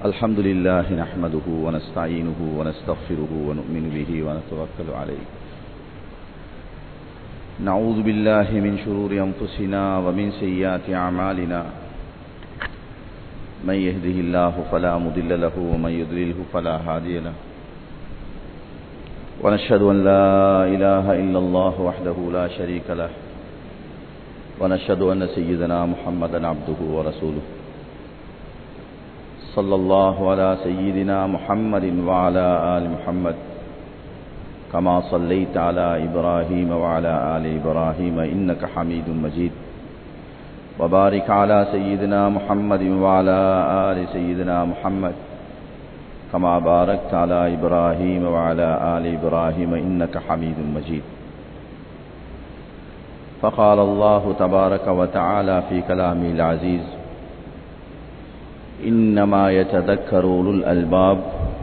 الحمد لله نحمده ونستعينه ونستغفره ونؤمن به ونتوكل عليه نعوذ بالله من شرور أنفسنا ومن سيئات أعمالنا من يهده الله فلا مضل له ومن يضلله فلا هادي له ونشهد أن لا إله إلا الله وحده لا شريك له ونشهد أن سيدنا محمدا عبده ورسوله صلى الله على سيدنا محمد وعلى آل محمد كما صليت على إبراهيم وعلى آل إبراهيم إنك حميد مجيد وبارك على سيدنا محمد وعلى آل سيدنا محمد كما باركت على إبراهيم وعلى آل إبراهيم إنك حميد مجيد فقال الله تبارك وتعالى في كلامه العزيز إنما يتذكر أولو الألباب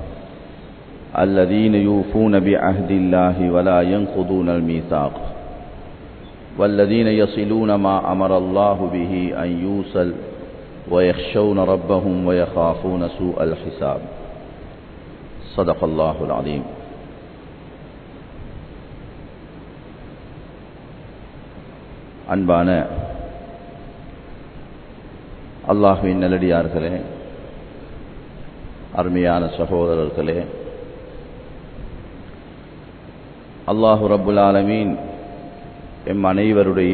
الذين يوفون بعهد الله ولا ينقضون الميثاق والذين يصلون ما أمر الله به أن يوصل ويخشون ربهم ويخافون سوء الحساب صدق الله العظيم அன்பான அல்லாஹுவின் நல்லடியார்களே அருமையான சகோதரர்களே அல்லாஹு ரப்புல் ஆலமீன் எம் அனைவருடைய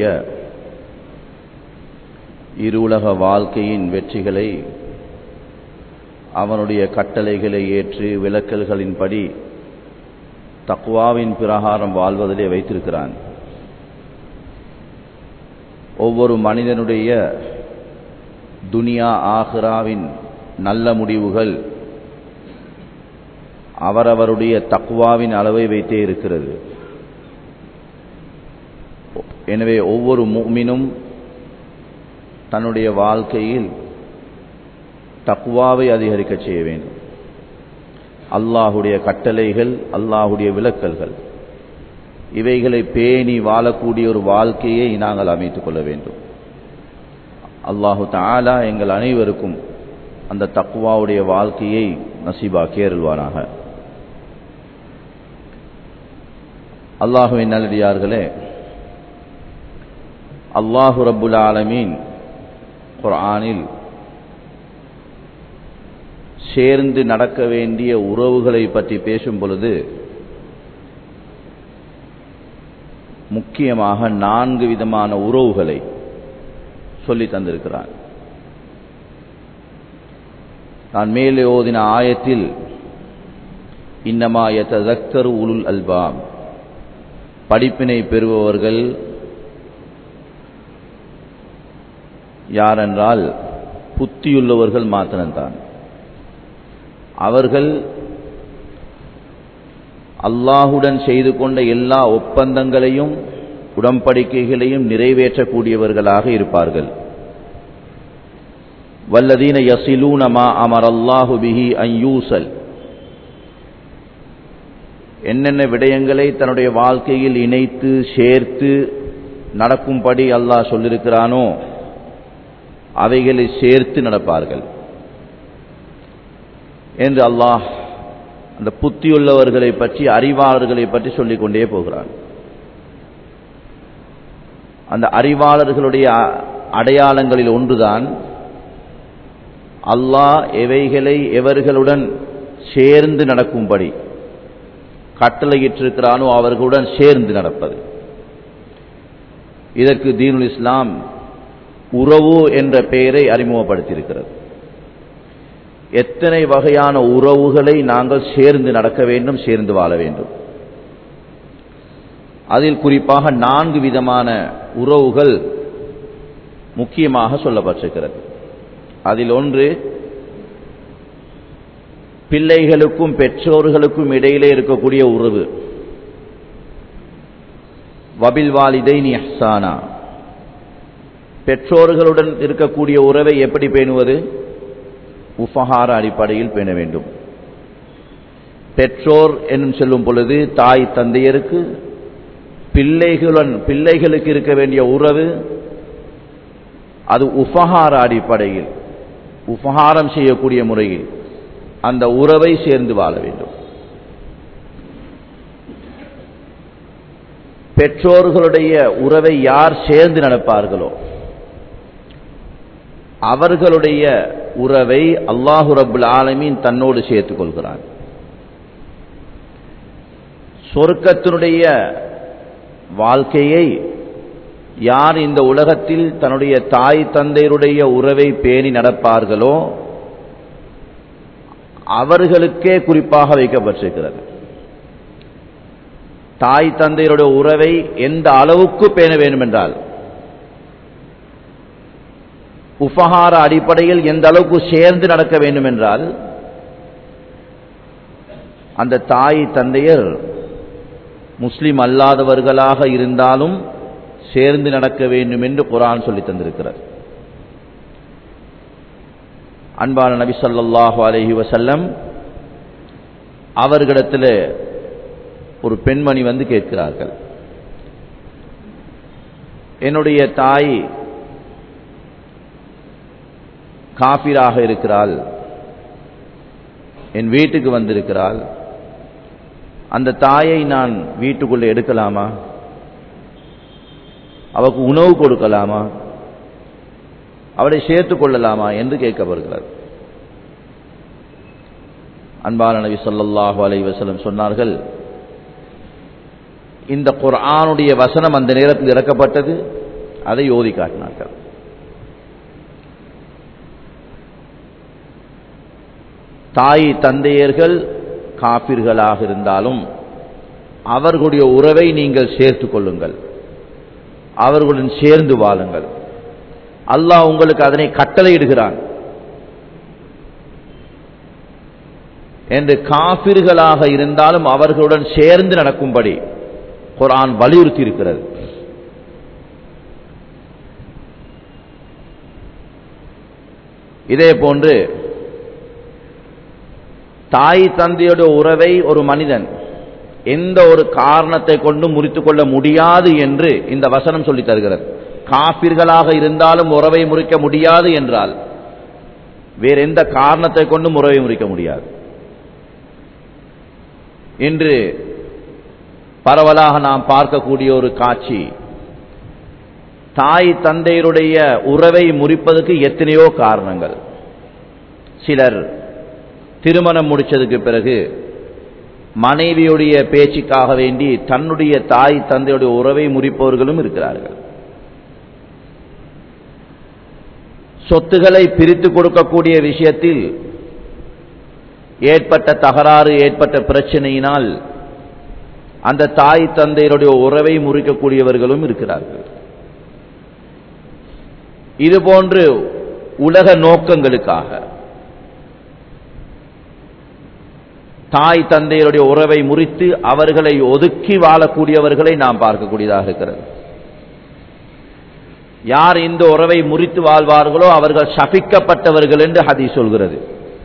இருவுலக வாழ்க்கையின் வெற்றிகளை அவனுடைய கட்டளைகளை ஏற்று விளக்கல்களின்படி தக்குவாவின் பிரகாரம் வாழ்வதிலே வைத்திருக்கிறான் ஒவ்வொரு மனிதனுடைய துனியா ஆஹ்ராவின் நல்ல முடிவுகள் அவரவருடைய தக்குவாவின் அளவை வைத்தே இருக்கிறது எனவே ஒவ்வொரு மூமினும் தன்னுடைய வாழ்க்கையில் தக்குவாவை அதிகரிக்க செய்ய வேண்டும் அல்லாஹுடைய கட்டளைகள் அல்லாஹுடைய விளக்கல்கள் இவைகளை பேணி வாழக்கூடிய ஒரு வாழ்க்கையை நாங்கள் அமைத்துக் கொள்ள வேண்டும் அல்லாஹு தாலா எங்கள் அனைவருக்கும் அந்த தக்குவாவுடைய வாழ்க்கையை நசீபாக்கி அருள்வானாக அல்லாஹுவின் நல்லடியார்களே அல்லாஹு ரப்புல் ஆலமீன் குர்ஆனில் சேர்ந்து நடக்க வேண்டிய உறவுகளை பற்றி பேசும் பொழுது முக்கியமாக நான்கு விதமான உறவுகளை சொல்லி தந்திருக்கிறான் நான் மேலே ஓதின ஆயத்தில் இன்னமா யதக்கரு உலுல் அல்பாம் படிப்பினை பெறுபவர்கள் யாரென்றால் புத்தியுள்ளவர்கள் மாத்திரம்தான் அவர்கள் அல்லாஹுடன் செய்து கொண்ட எல்லா ஒப்பந்தங்களையும் உடன்படிக்கைகளையும் நிறைவேற்றக்கூடியவர்களாக இருப்பார்கள் வல்லதீன யசிலூனமா அமர் அல்லாஹு பிஹி அயூசல் என்னென்ன விடயங்களை தன்னுடைய வாழ்க்கையில் இணைத்து சேர்த்து நடக்கும்படி அல்லாஹ் சொல்லியிருக்கிறானோ அவைகளை சேர்த்து நடப்பார்கள் என்று அல்லாஹ் அந்த புத்தியுள்ளவர்களை பற்றி அறிவாளர்களை பற்றி சொல்லிக் கொண்டே போகிறான் அந்த அறிவாளர்களுடைய அடையாளங்களில் ஒன்றுதான் அல்லாஹ் எவைகளை எவர்களுடன் சேர்ந்து நடக்கும்படி கட்டளையிட்டிருக்கிறானோ அவர்களுடன் சேர்ந்து நடப்பது இதற்கு தீனுல் இஸ்லாம் உறவு என்ற பெயரை அறிமுகப்படுத்தியிருக்கிறது எத்தனை வகையான உறவுகளை நாங்கள் சேர்ந்து நடக்க வேண்டும் சேர்ந்து வாழ வேண்டும் அதில் குறிப்பாக நான்கு விதமான உறவுகள் முக்கியமாக சொல்லப்பட்டிருக்கிறது அதில் ஒன்று பிள்ளைகளுக்கும் பெற்றோர்களுக்கும் இடையிலே இருக்கக்கூடிய உறவு வபில் வாலிதை அஹ்சானா பெற்றோர்களுடன் இருக்கக்கூடிய உறவை எப்படி பேணுவது உபகார அடிப்படையில் பேண வேண்டும் பெற்றோர் என்னும் சொல்லும் பொழுது தாய் தந்தையருக்கு பிள்ளைகளுடன் பிள்ளைகளுக்கு இருக்க வேண்டிய உறவு அது உபகார அடிப்படையில் உபகாரம் செய்யக்கூடிய முறையில் அந்த உறவை சேர்ந்து வாழ வேண்டும் பெற்றோர்களுடைய உறவை யார் சேர்ந்து நடப்பார்களோ அவர்களுடைய உறவை அல்லாஹு ரபுல் ஆலமீன் தன்னோடு சேர்த்துக் கொள்கிறான் சொர்க்கத்தினுடைய வாழ்க்கையை யார் இந்த உலகத்தில் தன்னுடைய தாய் தந்தையருடைய உறவை பேணி நடப்பார்களோ அவர்களுக்கே குறிப்பாக வைக்கப்பட்டிருக்கிறது தாய் தந்தையருடைய உறவை எந்த அளவுக்கு பேண வேண்டும் என்றால் உபகார அடிப்படையில் எந்த அளவுக்கு சேர்ந்து நடக்க வேண்டும் என்றால் அந்த தாய் தந்தையர் முஸ்லிம் அல்லாதவர்களாக இருந்தாலும் சேர்ந்து நடக்க வேண்டும் என்று குரான் சொல்லி தந்திருக்கிறார் அன்பான நபி ஸல்லல்லாஹு அலைஹி வஸல்லம் அவர்களிடத்தில் ஒரு பெண்மணி வந்து கேட்கிறார்கள் என்னுடைய தாய் காபிராக இருக்கிறாள் என் வீட்டுக்கு வந்திருக்கிறாள் அந்த தாயை நான் வீட்டுக்குள்ளே எடுக்கலாமா அவருக்கு உணவு கொடுக்கலாமா அவளை சேர்த்துக் கொள்ளலாமா என்று கேட்கப்படுகிறார் அன்பான நபி ஸல்லல்லாஹு அலைஹி வஸல்லம் சொன்னார்கள் இந்த குர்ஆனுடைய வசனம் அந்த நேரத்தில் இறக்கப்பட்டது அதை ஓதி காட்டினார்கள் தாய் தந்தையர்கள் காப்பிர்களாக இருந்தாலும் அவர்களுடைய உறவை நீங்கள் சேர்த்துக் கொள்ளுங்கள் அவர்களுடன் சேர்ந்து வாழுங்கள் அல்லாஹ் உங்களுக்கு அதனை கட்டளையிடுகிறான் என்று காபிர்களாக இருந்தாலும் அவர்களுடன் சேர்ந்து நடக்கும்படி குரான் வலியுறுத்தி இருக்கிறது இதே போன்று தாய் தந்தையோட உறவை ஒரு மனிதன் எந்த ஒரு காரணத்தை கொண்டு முறித்துக் கொள்ள முடியாது என்று இந்த வசனம் சொல்லித் தருகிறது காபிர்களாக இருந்தாலும் உறவை முறிக்க முடியாது என்றால் வேற எந்த காரணத்தை கொண்டும் உறவை முறிக்க முடியாது இன்று பரவலாக நாம் பார்க்கக்கூடிய ஒரு காட்சி தாய் தந்தையருடைய உறவை முறிப்பதற்கு எத்தனையோ காரணங்கள் சிலர் திருமணம் முடிச்சதுக்கு பிறகு மனைவியுடைய பேச்சுக்காக வேண்டி தன்னுடைய தாய் தந்தையுடைய உறவை முறிப்பவர்களும் இருக்கிறார்கள் சொத்துக்களை பிரித்து கொடுக்கக்கூடிய விஷயத்தில் ஏற்பட்ட தகராறு ஏற்பட்ட பிரச்சனையினால் அந்த தாய் தந்தையருடைய உறவை முறிக்கக்கூடியவர்களும் இருக்கிறார்கள் இதுபோன்று உலக நோக்கங்களுக்காக தாய் தந்தையருடைய உறவை முறித்து அவர்களை ஒதுக்கி வாழக்கூடியவர்களை நாம் பார்க்கக்கூடியதாக இருக்கிறது யார் இந்த உறவை முறித்து வாழ்வார்களோ அவர்கள் சபிக்கப்பட்டவர்கள் என்று ஹதி சொல்கிறது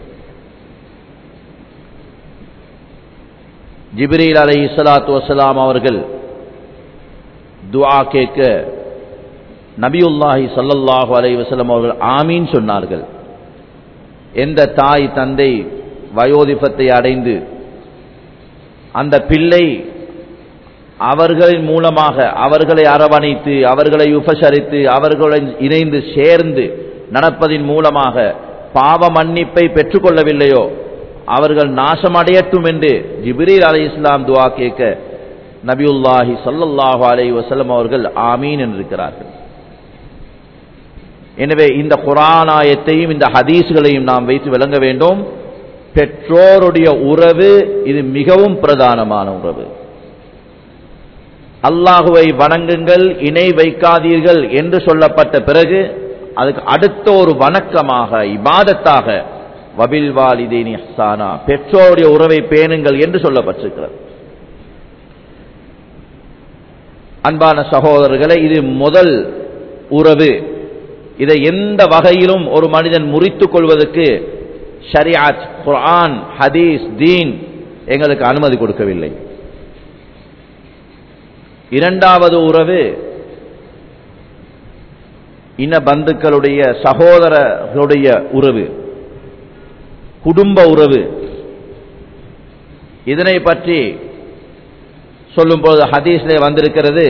ஜிப்ரீல் அலை இஸ்லாத்து வசலாம் அவர்கள் துஆ கேட்க நபியுல்லாஹி சல்லல்லாஹு அலை வசலம் அவர்கள் ஆமீன் சொன்னார்கள் எந்த தாய் தந்தை வயோதிபத்தை அடைந்து அந்த பிள்ளை அவர்களின் மூலமாக அவர்களை அரவணைத்து அவர்களை உபசரித்து அவர்களுடன் இணைந்து சேர்ந்து நடப்பதின் மூலமாக பாவ மன்னிப்பை பெற்றுக்கொள்ளவில்லையோ அவர்கள் நாசமடையட்டும் என்று ஜிபிரீல் அலை இஸ்லாம் துவா கேட்க நபியுல்லாஹி சல்லல்லாஹு அலை வசலம் அவர்கள் ஆமீன் என்றிருக்கிறார்கள் எனவே இந்த குரானாயத்தையும் இந்த ஹதீஸ்களையும் நாம் வைத்து விளங்க வேண்டும் பெற்றோருடைய உறவு இது மிகவும் பிரதானமான உறவு அல்லாஹுவை வணங்குங்கள் இணை வைக்காதீர்கள் என்று சொல்லப்பட்ட பிறகு அதுக்கு அடுத்த ஒரு வணக்கமாக இபாதத்தாக வபில் வாலிதேனி ஹசானா பெற்றோருடைய உறவை பேணுங்கள் என்று சொல்லப்பட்டிருக்கிறது அன்பான சகோதரர்களை இது முதல் உறவு இதை எந்த வகையிலும் ஒரு மனிதன் முறித்துக் கொள்வதற்கு ஷரியாத் குர்ஆன் ஹதீஸ் தீன் எங்களுக்கு அனுமதி கொடுக்கவில்லை இரண்டாவது உறவு இன பந்துக்களுடைய சகோதரர்களுடைய உறவு குடும்ப உறவு இதனை பற்றி சொல்லும்போது ஹதீஸ்லே வந்திருக்கிறது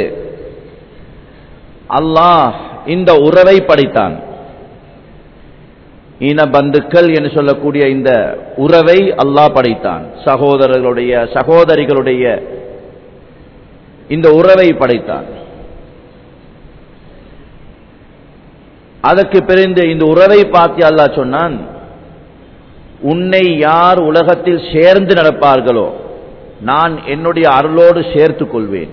அல்லாஹ் இந்த உறவை படைத்தான் இன பந்துக்கள் என்று சொல்லக்கூடிய இந்த உறவை அல்லாஹ் படைத்தான் சகோதரர்களுடைய சகோதரிகளுடைய இந்த உறவை படைத்தான் அதற்கு பிறந்து இந்த உறவை பார்த்து அல்லாஹ் சொன்னான் உன்னை யார் உலகத்தில் சேர்ந்து நடப்பார்களோ நான் என்னுடைய அருளோடு சேர்த்துக் கொள்வேன்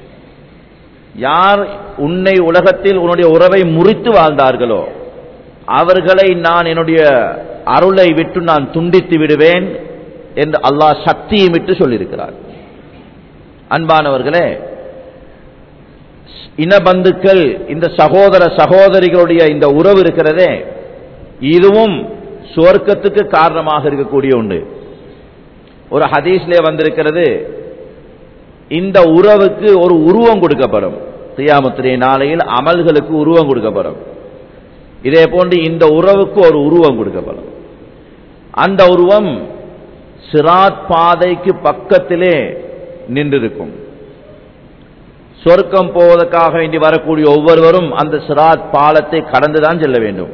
யார் உன்னை உலகத்தில் உன்னுடைய உறவை முறித்து வாழ்ந்தார்களோ அவர்களை நான் என்னுடைய அருளை விட்டு நான் துண்டித்து விடுவேன் என்று அல்லாஹ் சக்தியை விட்டு சொல்லியிருக்கிறார் அன்பானவர்களே இனபந்துக்கள் இந்த சகோதர சகோதரிகளுடைய இந்த உறவு இருக்கிறதே இதுவும் சுவர்க்கத்துக்கு காரணமாக இருக்கக்கூடிய ஒன்று ஒரு ஹதீஸ்லே வந்திருக்கிறது இந்த உறவுக்கு ஒரு உருவம் கொடுக்கப்படும் தியாமத்திரை நாளையில் அமல்களுக்கு உருவம் கொடுக்கப்படும் இதே போன்று இந்த உறவுக்கு ஒரு உருவம் கொடுக்கப்படும் அந்த உருவம் சிராத் பாதைக்கு பக்கத்திலே நின்றிருக்கும் சொர்க்கம் போவதற்காக வேண்டி வரக்கூடிய ஒவ்வொருவரும் அந்த சிராத் பாலத்தை கடந்துதான் செல்ல வேண்டும்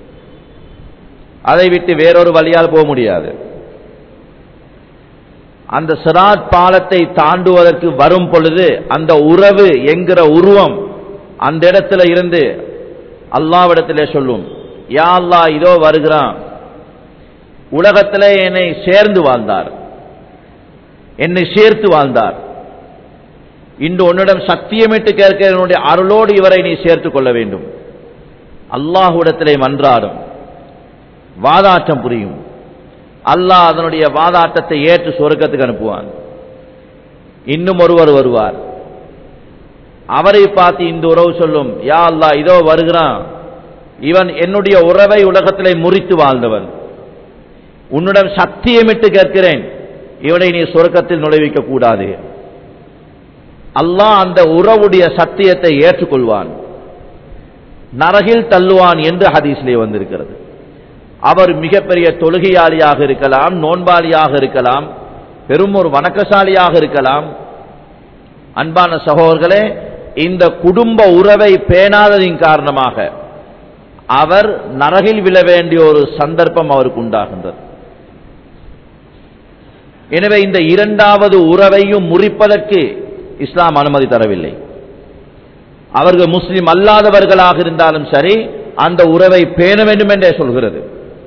அதை விட்டு வேறொரு வழியால் போக முடியாது அந்த சிராத் பாலத்தை தாண்டுவதற்கு வரும் பொழுது அந்த உறவு என்கிற உருவம் அந்த இடத்துல இருந்து அல்லாவிடத்திலே சொல்லும் யா அல்லா இதோ வருகிறான் உலகத்திலே என்னை சேர்ந்து வாழ்ந்தார் என்னை சேர்த்து வாழ்ந்தார் இன்று உன்னிடம் சத்தியமிட்டு கேட்க என்னுடைய அருளோடு இவரை நீ சேர்த்துக் கொள்ள வேண்டும் அல்லாஹுடத்திலே மன்றாடும் வாதாட்டம் புரியும் அல்லாஹ் அதனுடைய வாதாட்டத்தை ஏற்று சொர்க்கத்துக்கு அனுப்புவான் இன்னும் ஒருவர் வருவார் அவரை பார்த்து இந்த உறவு சொல்லும் யா அல்லா இதோ வருகிறான் இவன் என்னுடைய உறவை உலகத்திலே முறித்து வாழ்ந்தவன் உன்னிடம் சத்தியமிட்டு கேட்கிறேன் இவனை நீ சொர்க்கத்தில் நுழைவிக்க கூடாது அல்லாஹ் அந்த உறவுடைய சத்தியத்தை ஏற்றுக்கொள்வான் நரகில் தள்ளுவான் என்று ஹதீஸ்லே வந்திருக்கிறது அவர் மிகப்பெரிய தொழுகையாளியாக இருக்கலாம் நோன்பாளியாக இருக்கலாம் பெரும் ஒரு வணக்கசாலியாக இருக்கலாம் அன்பான சகோதரர்களே இந்த குடும்ப உறவை பேணாததின் காரணமாக அவர் நரகில் விழ வேண்டிய ஒரு சந்தர்ப்பம் அவருக்கு உண்டாகின்றது எனவே இந்த இரண்டாவது உறவையும் முறிப்பதற்கு இஸ்லாம் அனுமதி தரவில்லை அவர்கள் முஸ்லிம் அல்லாதவர்களாக இருந்தாலும் சரி அந்த உறவை பேண வேண்டும் என்றே சொல்கிறது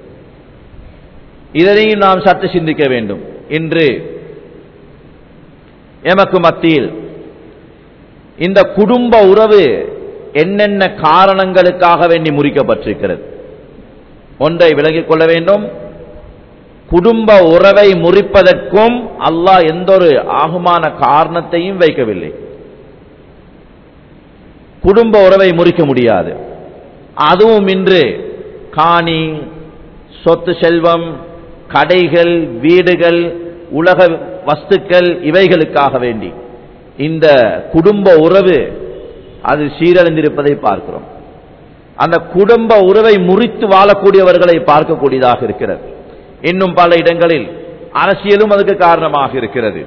இதனையும் நாம் சற்று சிந்திக்க வேண்டும் இன்று எமக்கு மத்தியில் இந்த குடும்ப உறவு என்னென்ன காரணங்களுக்காக வேண்டி முறிக்கப்பட்டிருக்கிறது ஒன்றை விலகிக் கொள்ள வேண்டும் குடும்ப உறவை முறிப்பதற்கும் அல்லாஹ் எந்த ஒரு ஆகுமான காரணத்தையும் வைக்கவில்லை குடும்ப உறவை முறிக்க முடியாது அதுவும் இன்று காணி சொத்து செல்வம் கடைகள் வீடுகள் உலக வஸ்துக்கள் இவைகளுக்காக வேண்டி இந்த குடும்ப உறவு அது சீரழிந்திருப்பதை பார்க்கிறோம் அந்த குடும்ப உறவை முறித்து வாழக்கூடியவர்களை பார்க்கக்கூடியதாக இருக்கிறது இன்னும் பல இடங்களில் அரசியலும் அதுக்கு காரணமாக இருக்கிறது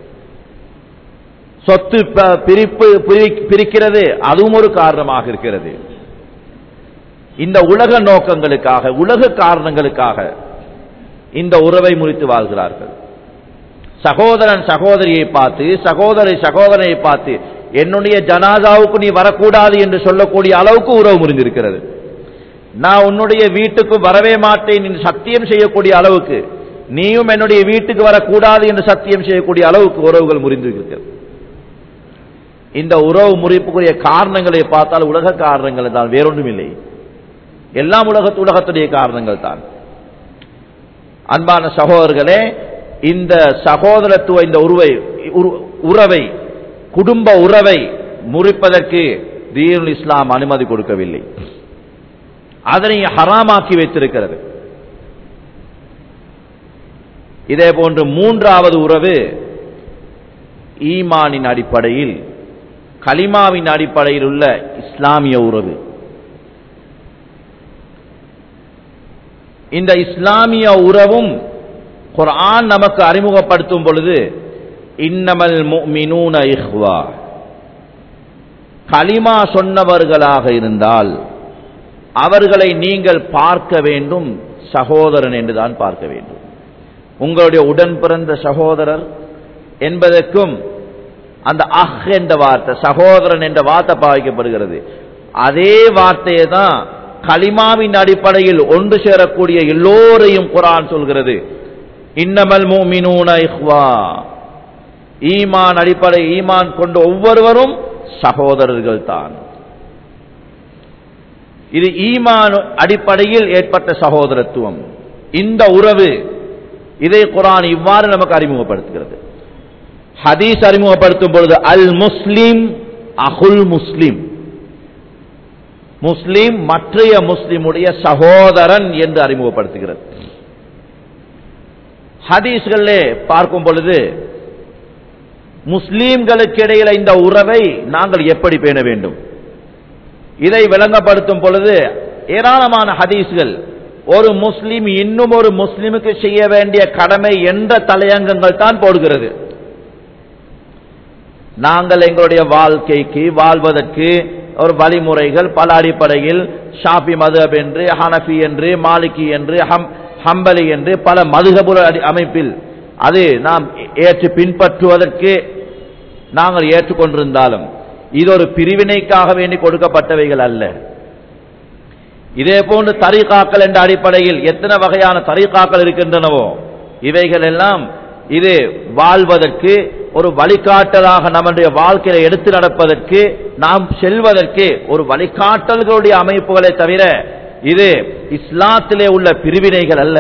சொத்து பிரிப்பு பிரிக்கிறது அதுவும் ஒரு காரணமாக இருக்கிறது இந்த உலக நோக்கங்களுக்காக உலக காரணங்களுக்காக இந்த உறவை முறித்து வாழ்கிறார்கள் சகோதரன் சகோதரியை பார்த்து சகோதரி சகோதரனை பார்த்து என்னுடைய ஜனாதாவுக்கு நீ வரக்கூடாது என்று சொல்லக்கூடிய அளவுக்கு உறவு முறிந்திருக்கிறது நான் உன்னுடைய வீட்டுக்கு வரவே மாட்டேன் என்று சத்தியம் செய்யக்கூடிய அளவுக்கு நீயும் என்னுடைய வீட்டுக்கு வரக்கூடாது என்று சத்தியம் செய்யக்கூடிய அளவுக்கு உறவுகள் முறிந்திருக்கிறது இந்த உறவு முறிப்புக்குரிய காரணங்களை பார்த்தால் உலக காரணங்கள் தான் வேறொன்றும் இல்லை எல்லாம் உலகத்து உலகத்துடைய காரணங்கள் தான் அன்பான சகோதரர்களே இந்த சகோதரத்துவ இந்த உருவை உறவை குடும்ப உறவை முறிப்பதற்கு தீனுல் இஸ்லாம் அனுமதி கொடுக்கவில்லை அதனை ஹராமாக்கி வைத்திருக்கிறது இதே போன்று மூன்றாவது உறவு ஈமானின் அடிப்படையில் கலிமாவின் அடிப்படையில் உள்ள இஸ்லாமிய உறவு இந்த இஸ்லாமிய உறவும் குர்ஆன் நமக்கு அறிமுகப்படுத்தும் பொழுது இன்னமல் முஃமினூன இஹ்வா கலிமா சொன்னவர்களாக இருந்தால் அவர்களை நீங்கள் பார்க்க வேண்டும் சகோதரன் என்றுதான் பார்க்க வேண்டும் உங்களுடைய உடன் பிறந்த சகோதரர் என்பதற்கும் அந்த அஹ் என்ற வார்த்தை சகோதரன் என்ற வார்த்தை பாவிக்கப்படுகிறது அதே வார்த்தையை தான் கலிமாவின் அடிப்படையில் ஒன்று சேரக்கூடிய எல்லோரையும் குரான் சொல்கிறது இன்னமல் மூமினூன இஹ்வா ஈமான் அடிப்படை ஈமான் கொண்ட ஒவ்வொருவரும் சகோதரர்கள் தான் இது ஈமான் அடிப்படையில் ஏற்பட்ட சகோதரத்துவம் இந்த உறவு இதை குரான் இவ்வாறு நமக்கு அறிமுகப்படுத்துகிறது ஹதீஸ் அறிமுகப்படுத்தும் பொழுது அல் முஸ்லிம் அகுல் முஸ்லிம் முஸ்லிம் மற்றைய முஸ்லிமுடைய சகோதரன் என்று அறிமுகப்படுத்துகிறது ஹதீஸ்களிலே பார்க்கும் பொழுது முஸ்லீம்களுக்கு இடையில இந்த உறவை நாங்கள் எப்படி பேண வேண்டும் இதை விளங்கப்படுத்தும் பொழுது ஏராளமான ஹதீஸ்கள் ஒரு முஸ்லிம் இன்னும் ஒரு முஸ்லிமுக்கு செய்ய வேண்டிய கடமை என்ற தலையங்கங்கள் தான் போடுகிறது நாங்கள் எங்களுடைய வாழ்க்கைக்கு வாழ்வதற்கு ஒரு வழிமுறைகள் பல அடிப்படையில் ஷாபி மதுஹப் என்று ஹனஃபி என்று மாலிகி என்று ஹம் ஹம்பலி என்று பல மதுகபுர அமைப்பில் அது நாம் ஏற்று பின்பற்றுவதற்கு நாங்கள் ஏற்றுக்கொண்டிருந்தாலும் இது ஒரு பிரிவினைக்காக வேண்டி கொடுக்கப்பட்டவைகள் அல்ல இதே போன்று தரீகாக்கள் என்ற அடிப்படையில் எத்தனை வகையான தரீகாக்கள் இருக்கின்றனவோ இவைகள் எல்லாம் இது வாழ்வதற்கு ஒரு வழிகாட்டலாக நம்முடைய வாழ்க்கையில எடுத்து நடப்பதற்கு நாம் செல்வதற்கு ஒரு வழிகாட்டல்களுடைய அமைப்புகளை தவிர இது இஸ்லாத்திலே உள்ள பிரிவினைகள் அல்ல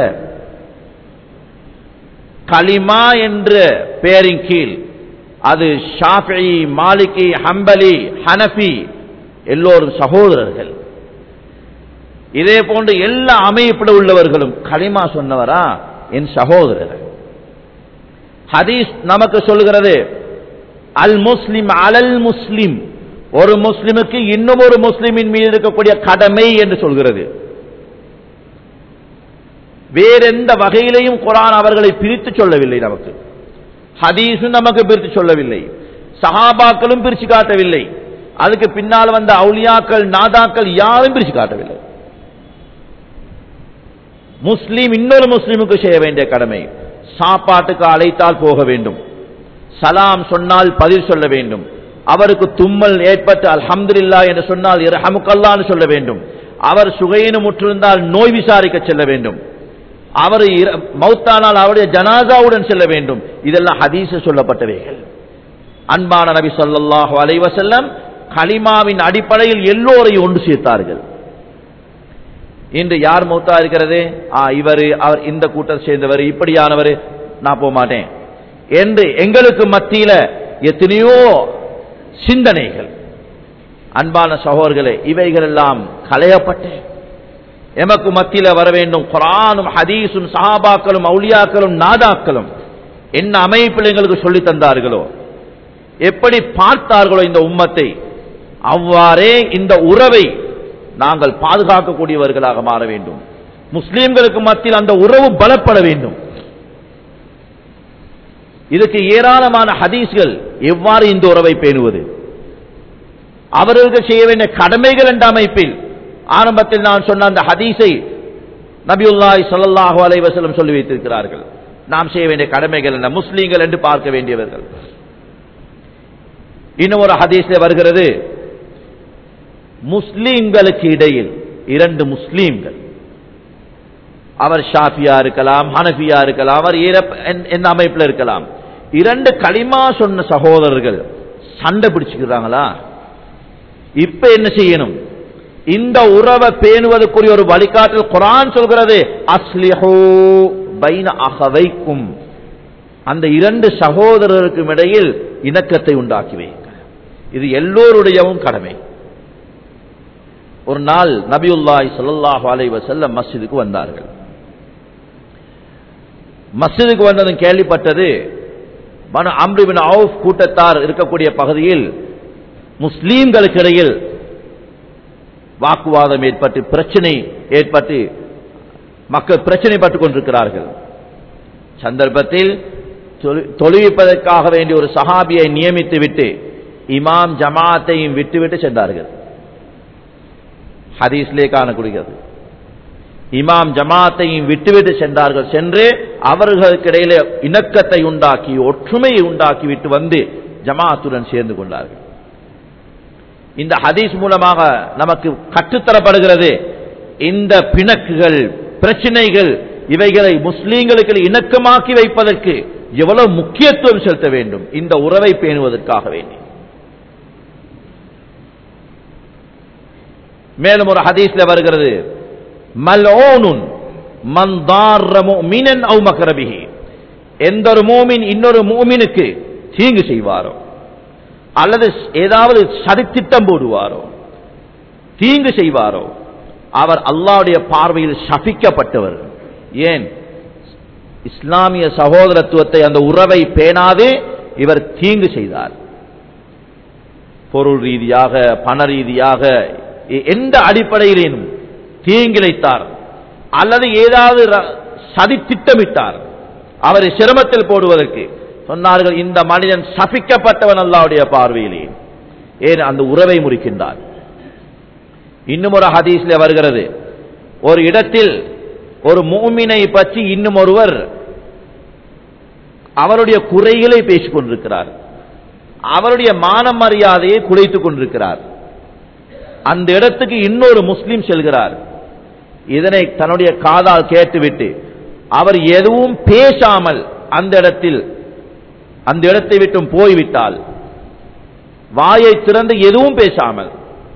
கலிமா என்ற பெயரின் கீழ் அது ஷாஃபி மாலிகி ஹம்பலி ஹனஃபி எல்லோரும் சகோதரர்கள் இதே போன்று எல்லா அமைப்பில் உள்ளவர்களும் களிமா சொன்னவரா என் சகோதரர் ஹதீஸ் நமக்கு சொல்கிறது அல் முஸ்லிம் அலல் முஸ்லிம் ஒரு முஸ்லிமுக்கு இன்னும் ஒரு முஸ்லிமின் மீது இருக்கக்கூடிய கடமை என்று சொல்கிறது வேறெந்த வகையிலையும் குரான் அவர்களை பிரித்து சொல்லவில்லை நமக்கு ஹதீஸும் நமக்கு பிரித்து சொல்லவில்லை சஹாபாக்களும் பிரிச்சு காட்டவில்லை அதுக்கு பின்னால் வந்த அவுலியாக்கள் நாதாக்கள் யாரும் பிரிச்சு காட்டவில்லை முஸ்லீம் இன்னொரு முஸ்லீமுக்கு செய்ய வேண்டிய கடமை சாப்பாட்டுக்கு அழைத்தால் போக வேண்டும் சலாம் சொன்னால் பதில் சொல்ல வேண்டும் அவருக்கு தும்மல் ஏற்பட்டு அல்ஹம்துலில்லா என்று சொன்னால் இரஹமுக்கல்லான்னு சொல்ல வேண்டும் அவர் சுகையினு முற்றிருந்தால் நோய் விசாரிக்க செல்ல வேண்டும் அவர் இற- மௌத்தானால் அவருடைய ஜனாசாவுடன் செல்ல வேண்டும் இதெல்லாம் ஹதீஸ சொல்லப்பட்டவைகள் அன்பான நபி ஸல்லல்லாஹு அலைஹி வஸல்லம் கலிமாவின் அடிப்படையில் எல்லோரையும் ஒன்று சேர்த்தார்கள் இன்று யார் மௌத்தா இருக்கிறது ஆ இவர் அவர் இந்த கூட்டத்தை சேர்ந்தவர் இப்படியானவர் நான் போக மாட்டேன் என்று எங்களுக்கு மத்தியில எத்தனையோ சிந்தனைகள் அன்பான சகோதரர்களே இவைகள் எல்லாம் களையப்பட்டு எமக்கு மத்தியில வர வேண்டும் குரானும் ஹதீஸும் சஹாபாக்களும் அவுலியாக்களும் நாதாக்களும் என்ன அமைப்பில் எங்களுக்கு சொல்லித் தந்தார்களோ எப்படி பார்த்தார்களோ இந்த உம்மத்தை அவ்வாறே இந்த உறவை நாங்கள் பாதுகாக்கக்கூடியவர்களாக மாற வேண்டும் முஸ்லிம்களுக்கு மத்தியில் அந்த உறவு பலப்பட வேண்டும் இதுக்கு ஏராளமான ஹதீஸ்கள் எவ்வாறு இந்த உறவை பேணுவது அவர்களுக்கு செய்ய வேண்டிய கடமைகள் என்ற அமைப்பில் ஆரம்பத்தில் நான் சொன்ன அந்த ஹதீஸை நபியுல்லாஹி ஸல்லல்லாஹு அலைஹி வஸல்லம் சொல்லி வைத்திருக்கிறார்கள் நாம் செய்ய வேண்டிய கடமைகள் என்ன முஸ்லீம்கள் என்று பார்க்க வேண்டியவர்கள் இன்னும் ஒரு ஹதீஸ்ல வருகிறது முஸ்லீம்களுக்கு இடையில் இரண்டு முஸ்லீம்கள் அவர் ஷாஃபியா இருக்கலாம் ஹனஃபியா இருக்கலாம் அவர் ஈரப் என்- எந்த அமைப்பில் இருக்கலாம் இரண்டு களிமா சொன்ன சகோதரர்கள் சண்டை பிடிச்சுக்கிறாங்களா இப்ப என்ன செய்யணும் இந்த உறவை பேணுவதற்குரிய ஒரு வழிகாட்டல் குரான் சொல்கிறது அஸ்லிஹு பைன அகவைக்கும் அந்த இரண்டு சகோதரருக்கும் இடையில் இணக்கத்தை உண்டாக்கி வைங்க இது எல்லோருடையவும் கடமை ஒரு நாள் நபியுல்லாஹி ஸல்லல்லாஹு அலைஹி வஸல்லம் மஸ்ஜிதுக்கு வந்தார்கள் மஸ்ஜிதுக்கு வந்ததும் கேள்விப்பட்டது பனு அம்ரு பின் அவுஃப் கூட்டத்தார் இருக்கக்கூடிய பகுதியில் முஸ்லீம்களுக்கு இடையில் வாக்குவாதம் ஏற்பட்டு பிரச்சனை ஏற்பட்டு மக்கள் பிரச்சனைப்பட்டுக் கொண்டிருக்கிறார்கள் சந்தர்ப்பத்தில் தொழு- தொழுவிப்பதற்காக வேண்டிய ஒரு சஹாபியை நியமித்து விட்டு இமாம் ஜமாத்தையும் விட்டுவிட்டு சென்றார்கள் ஹதீஸ்லே காணக்கூடியது இமாம் ஜமாத்தையும் விட்டுவிட்டு சென்றார்கள் சென்று அவர்களுக்கு இடையிலே இணக்கத்தை உண்டாக்கி ஒற்றுமையை உண்டாக்கி விட்டு வந்து ஜமாத்துடன் சேர்ந்து கொண்டார்கள் இந்த ஹதீஸ் மூலமாக நமக்கு கற்றுத்தரப்படுகிறது இந்த பிணக்குகள் பிரச்சனைகள் இவைகளை முஸ்லீம்களுக்கு இணக்கமாக்கி வைப்பதற்கு எவ்வளவு முக்கியத்துவம் செலுத்த வேண்டும் இந்த உறவை பேணுவதற்காக வேண்டி மேலும் ஒரு ஹதீஸ்ல வருகிறது மல்ஓனுன் மன் தார்ர முஃமினன் அவ் மக்ரபிஹி எந்த ஒரு மூமின் இன்னொரு மூமினுக்கு தீங்கு செய்வாரோ அல்லது ஏதாவது சதித்திட்டம் போடுவாரோ தீங்கு செய்வாரோ அவர் அல்லாஹ்வுடைய பார்வையில் சபிக்கப்பட்டவர் ஏன் இஸ்லாமிய சகோதரத்துவத்தை அந்த உறவை பேணாது இவர் தீங்கு செய்தார் பொருள் ரீதியாக பண ரீதியாக எ- எந்த அடிப்படையிலேனும் தீங்கிழைத்தார் அல்லது ஏதாவது ர- சதி திட்டமிட்டார் அவரை சிரமத்தில் போடுவதற்கு சொன்னார்கள் இந்த மனிதன் சபிக்கப்பட்டவன் அல்லாவுடைய பார்வையிலே ஏன் அந்த உறவை முறிக்கின்றார் இன்னும் ஒரு ஹதீஸ்ல வருகிறது ஒரு இடத்தில் ஒரு மூமினை பற்றி இன்னும் ஒருவர் அவருடைய குறைகளை பேசிக் கொண்டிருக்கிறார் அவருடைய மான மரியாதையை குலைத்துக் கொண்டிருக்கிறார் அந்த இடத்துக்கு இன்னொரு முஸ்லிம் செல்கிறார் இதனை தன்னுடைய காதால் கேட்டுவிட்டு அவர் எதுவும் பேசாமல் அந்த இடத்தில் அந்த இடத்தை விட்டும் போய்விட்டால் வாயை திறந்து எதுவும் பேசாமல்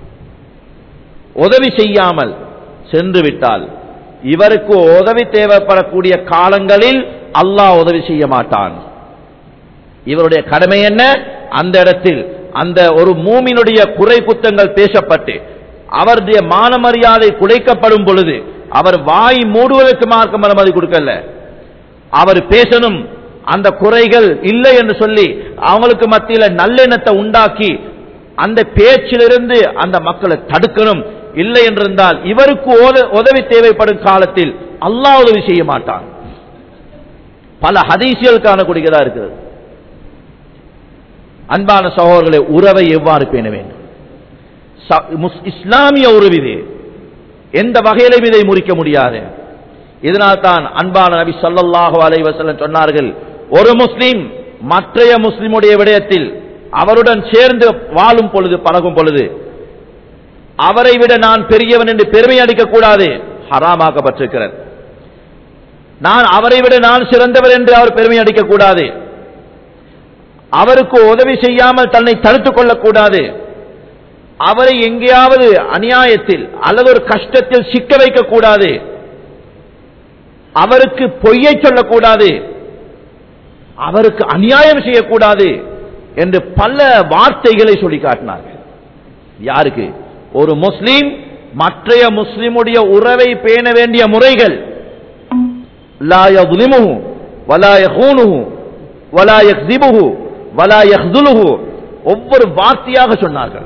உதவி செய்யாமல் சென்று விட்டால் இவருக்கு உதவி தேவைப்படக்கூடிய காலங்களில் அல்லாஹ் உதவி செய்ய மாட்டான் இவருடைய கடமை என்ன அந்த இடத்தில் அந்த ஒரு மூமினுடைய குறை குத்தங்கள் பேசப்பட்டு அவருடைய மான மரியாதை குலைக்கப்படும் பொழுது அவர் வாய் மூடுவதற்கு மார்க்கம் அனுமதி கொடுக்கல அவர் பேசணும் அந்த குறைகள் இல்லை என்று சொல்லி அவங்களுக்கு மத்தியில நல்லெண்ணத்தை உண்டாக்கி அந்த பேச்சிலிருந்து அந்த மக்களை தடுக்கணும் இல்லை என்றிருந்தால் இவருக்கு ஓத- உதவி தேவைப்படும் காலத்தில் அல்லாஹ் உதவி செய்ய மாட்டான் பல ஹதீசியல் காணக்கூடியதா இருக்கிறது அன்பான சகோதரர்களை உறவை எவ்வாறு பேண வேண்டும் ச- முஸ்- இஸ்லாமிய உறவு இது எந்த வகையிலும் இதை முறிக்க முடியாது இதனால் தான் அன்பான நபி ஸல்லல்லாஹு அலைஹி வஸல்லம் சொன்னார்கள் ஒரு முஸ்லிம் மற்றைய முஸ்லிமுடைய விடயத்தில் அவருடன் சேர்ந்து வாழும் பொழுது பழகும் பொழுது அவரை விட நான் பெரியவன் என்று பெருமை அடிக்க கூடாது ஹராமாக்கப்பட்டிருக்கிறது நான் அவரை விட நான் சிறந்தவர் என்று அவர் பெருமை அடிக்க கூடாது அவருக்கு உதவி செய்யாமல் தன்னை தடுத்துக் கொள்ளக்கூடாது அவரை எங்கேயாவது அநியாயத்தில் அல்லது ஒரு கஷ்டத்தில் சிக்க வைக்க கூடாது அவருக்கு பொய்யை சொல்லக்கூடாது அவருக்கு அநியாயம் செய்யக்கூடாது என்று பல வார்த்தைகளை சொல்லி காட்டினார்கள் யாருக்கு ஒரு முஸ்லீம் மற்றைய முஸ்லிமுடைய உறவை பேண வேண்டிய முறைகள் லா யظ்லிமுஹு வலா யஹூனுஹு வலா யக்ஸிபுஹு வலா யஹ்துலுஹு ஒவ்வொரு வார்த்தையாக சொன்னார்கள்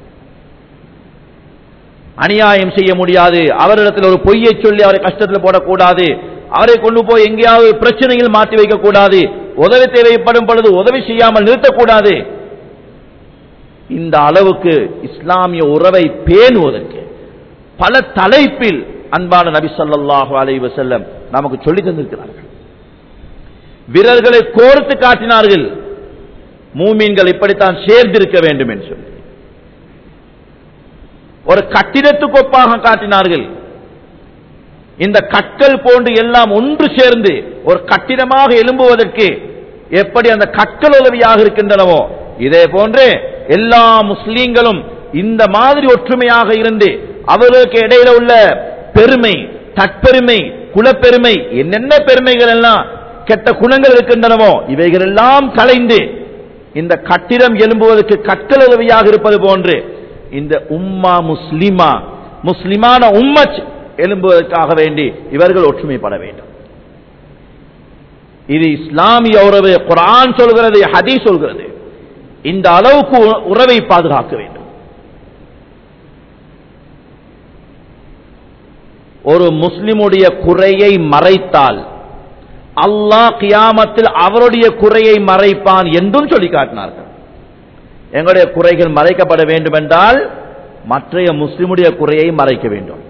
அநியாயம் செய்ய முடியாது அவரிடத்தில் ஒரு பொய்யை சொல்லி அவரை கஷ்டத்தில் போடக்கூடாது அவரை கொண்டு போய் எங்கேயாவது பிரச்சனையில் மாற்றி வைக்க கூடாது உதவி தேவைப்படும் பொழுது உதவி செய்யாமல் நிறுத்தக்கூடாது இந்த அளவுக்கு இஸ்லாமிய உறவை பேணுவதற்கு பல தலைப்பில் அன்பான நபி ஸல்லல்லாஹு அலைஹி வஸல்லம் நமக்கு சொல்லி தந்திருக்கிறார்கள் விரல்களை கோர்த்து காட்டினார்கள் மூமீன்கள் இப்படித்தான் சேர்ந்திருக்க வேண்டும் என்று சொல்லி ஒரு கட்டிடத்துக்கு ஒப்பாக காட்டினார்கள் இந்த கற்கள் போன்று எல்லாம் ஒன்று சேர்ந்து ஒரு கட்டிடமாக எழும்புவதற்கு எப்படி அந்த கற்கள் உதவியாக இருக்கின்றனவோ இதே போன்று எல்லா முஸ்லீம்களும் இந்த மாதிரி ஒற்றுமையாக இருந்து அவர்களுக்கு இடையில உள்ள பெருமை தற்பெருமை குலப்பெருமை என்னென்ன பெருமைகள் எல்லாம் கெட்ட குணங்கள் இருக்கின்றனவோ இவைகள் எல்லாம் கலைந்து இந்த கட்டிடம் எழும்புவதற்கு கற்கள் உதவியாக இருப்பது போன்று இந்த உம்மா முஸ்லிமா முஸ்லிமான உம்மச் எழும்புவதற்காக வேண்டி இவர்கள் ஒற்றுமைப்பட வேண்டும் இது இஸ்லாமிய உறவு குரான் சொல்கிறது ஹதீஸ் சொல்கிறது இந்த அளவுக்கு உ- உறவை பாதுகாக்க வேண்டும் ஒரு முஸ்லிமுடைய குறையை மறைத்தால் அல்லாஹ் கியாமத்தில் அவருடைய குறையை மறைப்பான் என்றும் சொல்லி காட்டினார்கள் எங்களுடைய குறைகள் மறைக்கப்பட வேண்டும் என்றால் மற்றைய முஸ்லிமுடைய குறையை மறைக்க வேண்டும்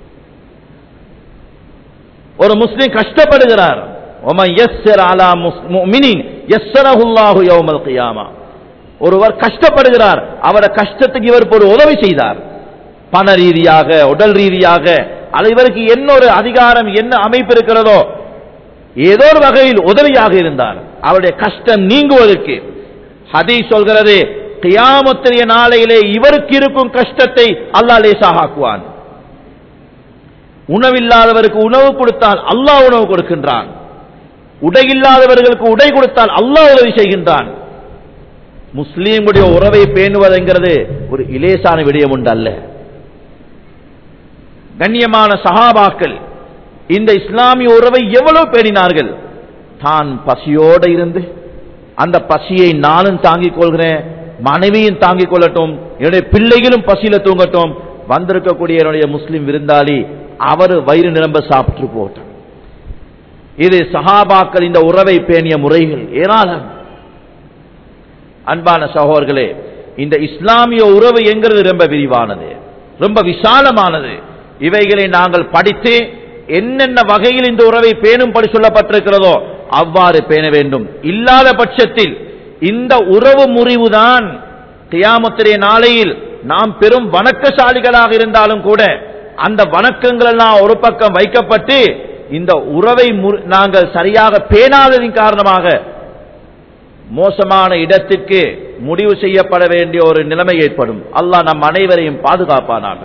ஒரு முஸ்லிம் கஷ்டப்படுகிறார் ஒமன் யஸ்ஸர் அலா முஃமினின் யஸ்ஸரஹுல்லாஹு யௌமல் கியாமா ஒருவர் கஷ்டப்படுகிறார் அவருடைய கஷ்டத்துக்கு இவர் ஒரு உதவி செய்தார் பண ரீதியாக உடல் ரீதியாக அது இவருக்கு என்ன ஒரு அதிகாரம் என்ன அமைப்பு இருக்கிறதோ ஏதோ ஒரு வகையில் உதவியாக இருந்தார் அவருடைய கஷ்டம் நீங்குவதற்கு ஹதீஸ் சொல்கிறது கியாமத்திரிய நாளையிலே இவருக்கு இருக்கும் கஷ்டத்தை அல்லாஹ் லேசாக ஆக்குவான் உணவில்லாதவருக்கு உணவு கொடுத்தால் அல்லாஹ் உணவு கொடுக்கின்றான் உடை இல்லாதவர்களுக்கு உடை கொடுத்தால் அல்லாஹ் உதவி செய்கின்றான் முஸ்லீமுடைய உறவை பேணுவதுங்கிறது ஒரு இலேசான விடயம் உண்டு அல்ல கண்ணியமான சஹாபாக்கள் இந்த இஸ்லாமிய உறவை எவ்வளவு பேணினார்கள் தான் பசியோடு இருந்து அந்த பசியை நானும் தாங்கிக் கொள்கிறேன் மனைவியும் தாங்கிக் கொள்ளட்டும் என்னுடைய பிள்ளைகளும் பசியில தூங்கட்டும் வந்திருக்கக்கூடிய என்னுடைய முஸ்லிம் விருந்தாளி அவர் வயிறு நிரம்ப சாப்பிட்டு போட்டோம் இது சஹாபாக்கள் இந்த உறவை பேணிய முறைகள் ஏராளம் அன்பான சகோதரர்களே இந்த இஸ்லாமிய உறவு என்கிறது ரொம்ப விரிவானது ரொம்ப விசாலமானது இவைகளை நாங்கள் படித்து என்னென்ன வகையில் இந்த உறவை பேணும்படி சொல்லப்பட்டிருக்கிறதோ அவ்வாறு பேண வேண்டும் இல்லாத பட்சத்தில் இந்த உறவு முறிவுதான் கியாமத்திலே நாளையில் நாம் பெரும் வணக்கசாலிகளாக இருந்தாலும் கூட அந்த வணக்கங்கள் எல்லாம் ஒரு பக்கம் வைக்கப்பட்டு இந்த உறவை முறி- நாங்கள் சரியாக பேணாததின் காரணமாக மோசமான இடத்திற்கு முடிவு செய்யப்பட வேண்டிய ஒரு நிலைமை ஏற்படும் அல்லாஹ் நம் அனைவரையும் பாதுகாப்பானாக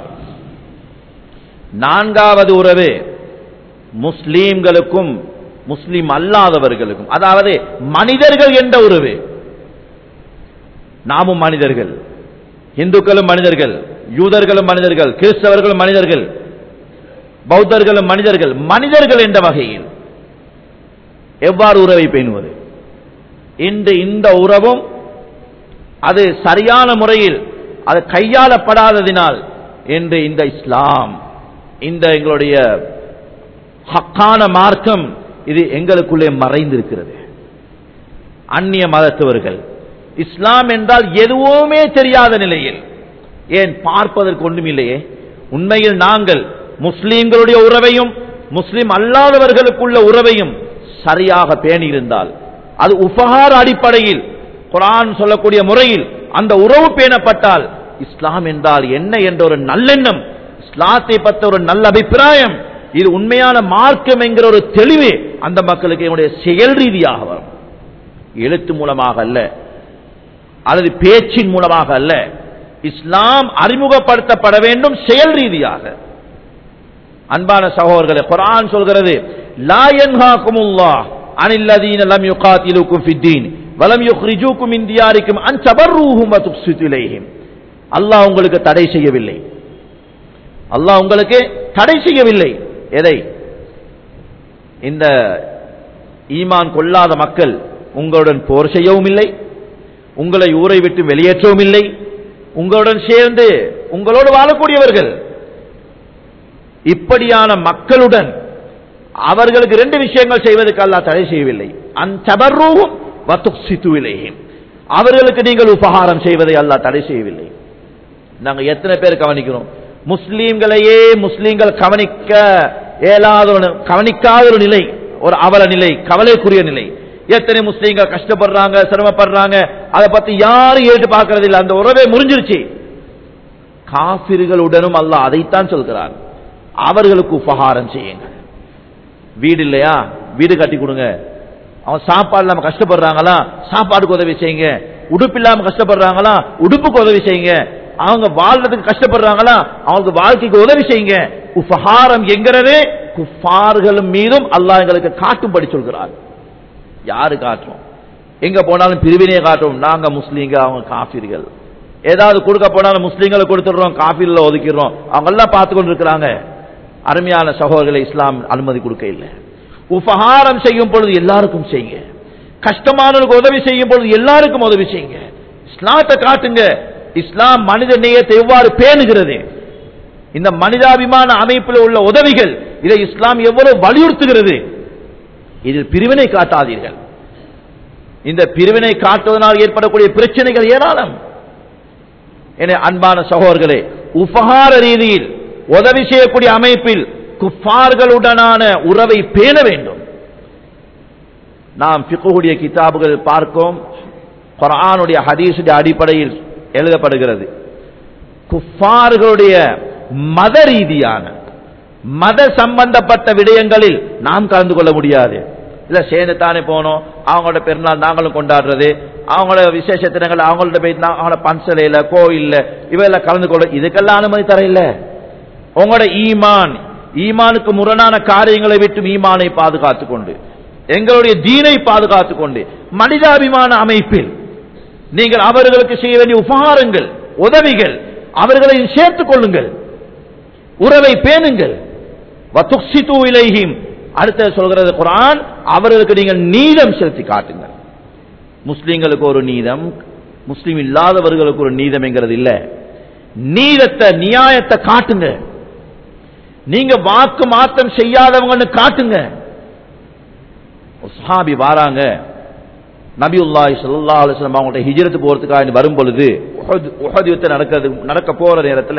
நான்காவது உறவு முஸ்லீம்களுக்கும் முஸ்லிம் அல்லாதவர்களுக்கும் அதாவது மனிதர்கள் என்ற உறவு நாமும் மனிதர்கள் இந்துக்களும் மனிதர்கள் யூதர்களும் மனிதர்கள் கிறிஸ்தவர்களும் மனிதர்கள் பௌத்தர்களும் மனிதர்கள் மனிதர்கள் என்ற வகையில் எவ்வாறு உறவை பேணுவது இன்று இந்த உறவும் அது சரியான முறையில் அது கையாளப்படாததினால் இன்று இந்த இஸ்லாம் இந்த எங்களுடைய ஹக்கான மார்க்கம் இது எங்களுக்குள்ளே மறைந்திருக்கிறது அந்நிய மதத்தவர்கள் இஸ்லாம் என்றால் எதுவுமே தெரியாத நிலையில் ஏன் பார்ப்பதற்கு ஒன்றும் இல்லையே உண்மையில் நாங்கள் முஸ்லீம்களுடைய உறவையும் முஸ்லிம் அல்லாதவர்களுக்குள்ள உறவையும் சரியாக பேணியிருந்தால் அது உபகார அடிப்படையில் குரான் சொல்லக்கூடிய முறையில் அந்த உறவு பேணப்பட்டால் இஸ்லாம் என்றால் என்ன என்ற ஒரு நல்லெண்ணம் இஸ்லாத்தை பற்ற ஒரு நல்ல அபிப்பிராயம் இது உண்மையான மார்க்கம் என்கிற ஒரு தெளிவு அந்த மக்களுக்கு என்னுடைய செயல் ரீதியாக வரும் எழுத்து மூலமாக அல்ல அல்லது பேச்சின் மூலமாக அல்ல இஸ்லாம் அறிமுகப்படுத்தப்பட வேண்டும் செயல் ரீதியாக அன்பான சகோதரர்களே குர்ஆன் சொல்கிறது லா யன்ஹாகுமுல்லாஹ் அனில்லதீன லம் யுகாத்திலுக்கும் ஃபித்தீன் வலம் யுக்ரிஜூக்கும் மின் தியாரிக்கும் அன் தபர்ரூஹும் வ துக்ஸிது இலைஹிம் அல்லாஹ் உங்களுக்கு தடை செய்யவில்லை அல்லாஹ் உங்களுக்கு தடை செய்யவில்லை எதை இந்த ஈமான் கொள்ளாத மக்கள் உங்களுடன் போர் செய்யவும் இல்லை உங்களை ஊரை விட்டு வெளியேற்றவும் இல்லை உங்களுடன் சேர்ந்து உங்களோடு வாழக்கூடியவர்கள் இப்படியான மக்களுடன் அவர்களுக்கு ரெண்டு விஷயங்கள் செய்வதற்கு அல்லாஹ் தடை செய்யவில்லை அந்தபர்ரூவும் வத்துக்சித்துவிலேயும் அவர்களுக்கு நீங்கள் உபகாரம் செய்வதை அல்லாஹ் தடை செய்யவில்லை நாங்க எத்தனை பேர் கவனிக்கிறோம் முஸ்லீம்களையே முஸ்லீம்கள் கவனிக்க இயலாத ஒரு கவனிக்காத ஒரு நிலை ஒரு அவல நிலை கவலைக்குரிய நிலை எத்தனை முஸ்லீம்கள் கஷ்டப்படுறாங்க சிரமப்படுறாங்க அதை பத்தி யாரும் ஏற்று பார்க்கறது இல்லை அந்த உறவே முறிஞ்சிருச்சு காபிர்களுடனும் அல்லாஹ் அதைத்தான் சொல்கிறார் அவர்களுக்கு உபகாரம் செய்யுங்கள் வீடு இல்லையா வீடு கட்டி கொடுங்க அவன் சாப்பாடு இல்லாம கஷ்டப்படுறாங்களா சாப்பாடுக்கு உதவி செய்யுங்க உடுப்பு இல்லாம கஷ்டப்படுறாங்களா உடுப்புக்கு உதவி செய்யுங்க அவங்க வாழ்றதுக்கு கஷ்டப்படுறாங்களா அவங்களுக்கு வாழ்க்கைக்கு உதவி செய்யுங்க உபகாரம் என்கிறது குஃபார்கள் மீதும் அல்லாஹ் எங்களுக்கு காட்டும்படி சொல்கிறார் யாரு காட்டுறோம் எங்க போனாலும் பிரிவினையை காட்டுறோம் நாங்க முஸ்லீம்க அவங்க காஃபிர்கள் ஏதாவது கொடுக்க போனாலும் முஸ்லீம்களை கொடுத்துடுறோம் காஃபில ஒதுக்கிடுறோம் அவங்க எல்லாம் பார்த்து கொண்டு இருக்கிறாங்க அருமையான சகோதரர்களை இஸ்லாம் அனுமதி கொடுக்க இல்லை உபகாரம் செய்யும் பொழுது எல்லாருக்கும் செய்யுங்க கஷ்டமானவர்களுக்கு உதவி செய்யும் பொழுது எல்லாருக்கும் உதவி செய்யுங்க இஸ்லாத்தை காட்டுங்க இஸ்லாம் மனித நேயத்தை எவ்வாறு பேணுகிறது இந்த மனிதாபிமான அமைப்பில் உள்ள உதவிகள் இதை இஸ்லாம் எவ்வளவு வலியுறுத்துகிறது இதில் பிரிவினை காட்டாதீர்கள் இந்த பிரிவினை காட்டுவதனால் ஏற்படக்கூடிய பிரச்சனைகள் ஏராளம் என அன்பான சகோதரர்களே உபகார ரீதியில் உதவி செய்யக்கூடிய அமைப்பில் குஃபார்களுடனான உறவை பேண வேண்டும் நாம் பிக்குடைய கிதாபுகள் பார்க்கும் குரானுடைய ஹதீஸுடைய அடிப்படையில் எழுதப்படுகிறது குஃபார்களுடைய மத ரீதியான மத சம்பந்தப்பட்ட விடயங்களில் நாம் கலந்து கொள்ள முடியாது இல்ல சேர்ந்து தானே போனோம் அவங்களோட பெருநாள் நாங்களும் கொண்டாடுறது அவங்களோட விசேஷ தினங்கள் அவங்கள்ட்ட போய் நா- அவங்களோட பன்சலையில கோயில்ல இவையெல்லாம் கலந்து கொள்ள இதுக்கெல்லாம் அனுமதி தர இல்ல உங்களோட ஈமான் ஈமானுக்கு முரணான காரியங்களை விட்டு ஈமானை பாதுகாத்துக் கொண்டு எங்களுடைய தீனை பாதுகாத்துக் கொண்டு மனிதாபிமான அமைப்பில் நீங்கள் அவர்களுக்கு செய்ய வேண்டிய உபகாரங்கள் உதவிகள் அவர்களை சேர்த்துக் கொள்ளுங்கள் உறவை பேணுங்கள் வத்துக்சித்து இலைஹிம் அடுத்து சொல்கிறது குர்ஆன் அவர்களுக்கு நீங்கள் நீதம் செலுத்தி காட்டுங்கள் முஸ்லிம்களுக்கு ஒரு நீதம் முஸ்லிம் இல்லாதவர்களுக்கு ஒரு நீதம் என்கிறது இல்ல நீதத்தை நியாயத்தை காட்டுங்க நீங்க வாக்கு மாற்றம் செய்யாதவங்கன்னு காட்டுங்க ஒரு சஹாபி வாராங்க நபியுல்லாஹி ஸல்லல்லாஹு அலைஹி வஸல்லம் அவங்கள்ட்ட ஹிஜ்ரத் போறதுக்காக வரும் பொழுது உஹத் உஹத் யுத்தம் நடக்கிறது நடக்க போற நேரத்துல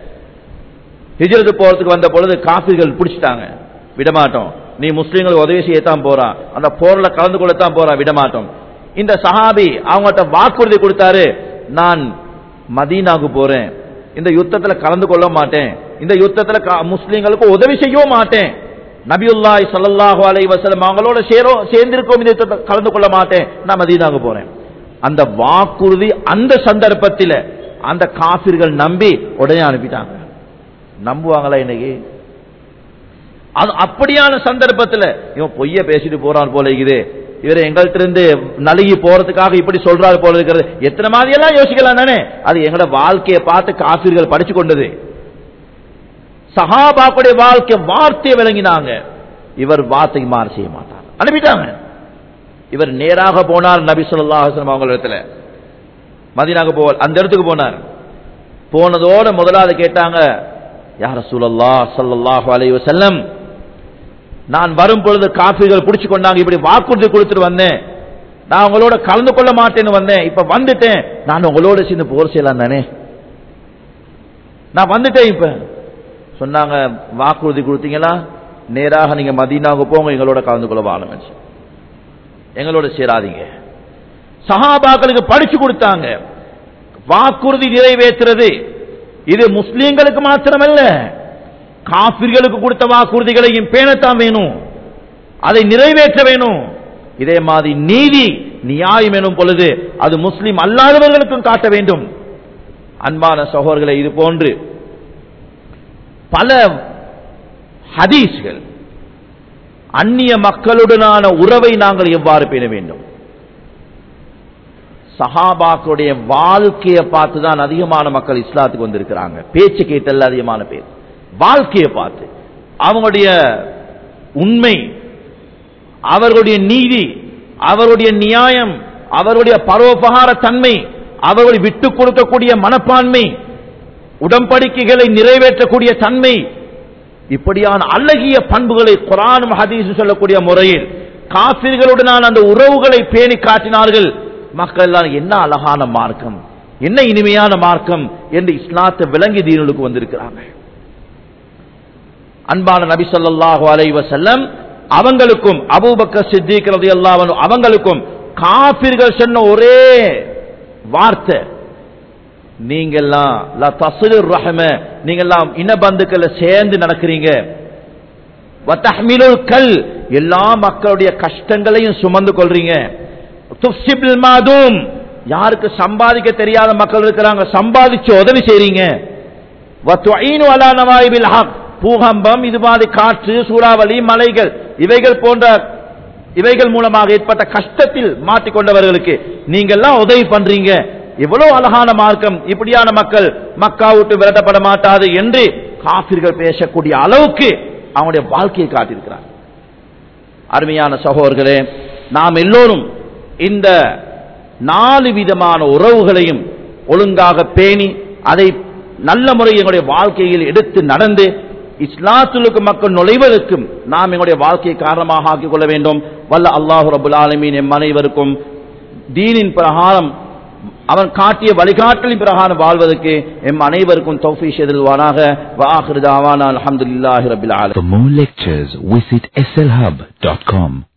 ஹிஜ்ரத் போறதுக்கு வந்த பொழுது காஃபிர்கள் பிடிச்சிட்டாங்க விடமாட்டோம் நீ முஸ்லீம்களுக்கு உதவி செய்யத்தான் போறா அந்த போர்ல கலந்து கொள்ளத்தான் போறா விடமாட்டோம் இந்த சஹாபி அவங்கள்ட்ட வாக்குறுதி கொடுத்தாரு நான் மதீனாவுக்கு போறேன் இந்த யுத்தத்துல கலந்து கொள்ள மாட்டேன் இந்த யுத்தத்துல கா- முஸ்லீம்களுக்கு உதவி செய்யவும் மாட்டேன் நபியுல்லாஹி ஸல்லல்லாஹு அலைஹி வஸல்லம் அவங்களோட சேரோ சேர்ந்திருக்கோம் இந்த யுத்தத்துல கலந்து கொள்ள மாட்டேன் நான் மதீனாவுக்கு போறேன் அந்த வாக்குறுதி அந்த சந்தர்ப்பத்தில் அந்த காபிர்கள் நம்பி உடனே அனுப்பிட்டாங்க நம்புவாங்களா இன்னைக்கு அது அப்படியான சந்தர்ப்பத்தில் இவன் பொய்ய பேசிட்டு போறான் போல இருக்குது இவர் எங்கள்கிட்ட இருந்து நலுகி போறதுக்காக இப்படி சொல்றாரு போல இருக்கிறது எத்தனை மாதிரி எல்லாம் யோசிக்கலாம் தானே அது எங்களோட வாழ்க்கையை பார்த்து காபிர்கள் படிச்சு கொண்டது சஹாபாக்குடைய வாழ்க்கை வார்த்தையை விளங்கினாங்க இவர் வார்த்தைக்கு மாறு செய்ய மாட்டார் அனுப்பிட்டாங்க இவர் நேராக போனார் நபி ஸல்லல்லாஹு அலைஹி வஸல்லம் அவங்க இடத்துல மதீனாக்கு போ அந்த இடத்துக்கு போனார் போனதோட முதலாவது கேட்டாங்க யார் ரசூலல்லா ஸல்லல்லாஹு அலைஹி வஸல்லம் நான் வரும் பொழுது காஃபிகள் பிடிச்சு கொண்டாங்க இப்படி வாக்குறுதி கொடுத்துட்டு வந்தேன் நான் உங்களோட கலந்து கொள்ள மாட்டேன்னு வந்தேன் இப்ப வந்துட்டேன் நான் உங்களோட சேர்ந்து போர் செய்யலாம் தானே நான் வந்துட்டேன் இப்ப சொன்னாங்க வாக்குறுதி கொடுத்தீங்களா நேராக நீங்க மதீனாவுக்கு போங்க எங்களோட கலந்து கொள்ள வாழுங்க எங்களோட சேராதீங்க சஹாபாக்களுக்கு படிச்சு கொடுத்தாங்க வாக்குறுதி நிறைவேற்றுறது இது முஸ்லீம்களுக்கு மாத்திரமல்ல காபிர்களுக்கு கொடுத்த வாக்குறுதிகளையும் பேணத்தான் வேணும் அதை நிறைவேற்ற வேணும் இதே மாதிரி நீதி நியாயம் எனும் பொழுது அது முஸ்லிம் அல்லாதவர்களுக்கும் காட்ட வேண்டும் அன்பான சகோதரர்களை இது போன்று பல ஹதீஸ்கள் அந்நிய மக்களுடனான உறவை நாங்கள் எவ்வாறு பேண வேண்டும் சஹாபாக்களுடைய வாழ்க்கையை பார்த்து தான் அதிகமான மக்கள் இஸ்லாத்துக்கு வந்திருக்கிறாங்க பேச்சு கேட்டல்ல அதிகமான பேர் வாழ்க்கையை பார்த்து அவங்களுடைய உண்மை அவர்களுடைய நீதி அவருடைய நியாயம் அவருடைய பரோபகார தன்மை அவர்கள் விட்டுக் கொடுக்கக்கூடிய மனப்பான்மை உடன்படிக்கைகளை நிறைவேற்றக்கூடிய தன்மை இப்படியான அழகிய பண்புகளை குரானும் ஹதீஸ் சொல்லக்கூடிய முறையில் காபிர்களுடனான அந்த உறவுகளை பேணி காட்டினார்கள் மக்கள் எல்லாம் என்ன அழகான மார்க்கம் என்ன இனிமையான மார்க்கம் என்று இஸ்லாத்தை விளங்கி தீனுக்கு வந்திருக்கிறாங்க அன்பான நபி ஸல்லல்லாஹு அலைஹி வஸல்லம் அவங்களுக்கும் அபூபக்கர் சித்திக் ரலியல்லாஹு அன்ஹு அவங்களுக்கும் காபிர்கள் சொன்ன ஒரே வார்த்தை நீங்கெல்லாம் லா தஸ்லிர் ரஹம நீங்கெல்லாம் இனபந்துக்களை சேர்ந்து நடக்கிறீங்க வத்தஹ்மிலுல் கல் எல்லா மக்களுடைய கஷ்டங்களையும் சுமந்து கொள்றீங்க துஃப்சிபில் மாதும் யாருக்கு சம்பாதிக்க தெரியாத மக்கள் இருக்கிறாங்க சம்பாதிச்சு உதவி செய்றீங்க வத்துஈனு அலா நவாயிபில் ஹக் பூகம்பம் இது மாதிரி காற்று சூறாவளி மலைகள் இவைகள் போன்ற இவைகள் மூலமாக ஏற்பட்ட கஷ்டத்தில் மாட்டிக்கொண்டவர்களுக்கு நீங்கெல்லாம் உதவி பண்றீங்க எவ்வளவு அழகான மார்க்கம் இப்படியான மக்கள் மக்கா விட்டு விரட்டப்பட மாட்டாது என்று காபிர்கள் பேசக்கூடிய அளவுக்கு அவனுடைய வாழ்க்கையை காட்டியிருக்கிறார் அருமையான சகோதரர்களே நாம் எல்லோரும் இந்த நாலு விதமான உறவுகளையும் ஒழுங்காக பேணி அதை நல்ல முறையில் எங்களுடைய வாழ்க்கையில் எடுத்து நடந்து இஸ்லாத்துலுக்கு மக்கள் நுழைவதற்கும் நாம் எங்களுடைய வாழ்க்கையை காரணமாக ஆக்கிக் கொள்ள வேண்டும் வல்ல அல்லாஹு ரபுல் ஆலமீன் எம் அனைவருக்கும் தீனின் பிரகாரம் அவன் காட்டிய வழிகாட்டலின் பிரகாரம் வாழ்வதற்கு எம் அனைவருக்கும் தௌஃபீ செய்தல்வானாக வாஹிருதாவான அல்ஹம்துலில்லாஹி ரபில் ஆலமீன் For more lectures, visit slhub.com.